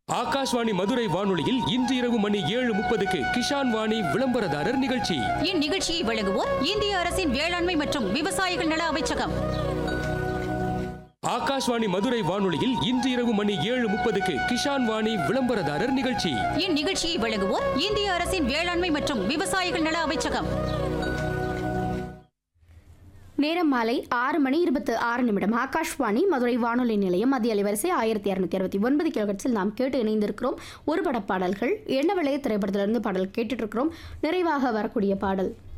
ஆகாஷ்வாணி மதுரை வானொலியில் இன்று இரவு மணி ஏழு முப்பதுக்கு கிஷான் வாணி விளம்பரதாரர் நிகழ்ச்சி இந்நிகழ்ச்சியை வழங்குவோர் இந்திய அரசின் வேளாண்மை மற்றும் விவசாயிகள் நல அமைச்சகம் ஆகாஷ்வாணி மதுரை வானொலியில் இன்று இரவு மணி ஏழு முப்பதுக்கு கிஷான் வாணி விளம்பரதாரர் நிகழ்ச்சி இந்நிகழ்ச்சியை வழங்குவோர் இந்திய அரசின் வேளாண்மை மற்றும் விவசாயிகள் நல அமைச்சகம் நேரம் மாலை ஆறு மணி இருபத்து ஆறு நிமிடம் ஆகாஷ்வாணி மதுரை வானொலி நிலையம் மத்திய அலைவரிசை ஆயிரத்தி இரநூத்தி அறுபத்தி ஒன்பது கிலோகட்ஸில் நாம் கேட்டு இணைந்திருக்கிறோம் ஒரு பட பாடல்கள் என்ன விளைய திரைப்படத்திலிருந்து பாடல் கேட்டுட்டு இருக்கிறோம் நிறைவாக வரக்கூடிய பாடல்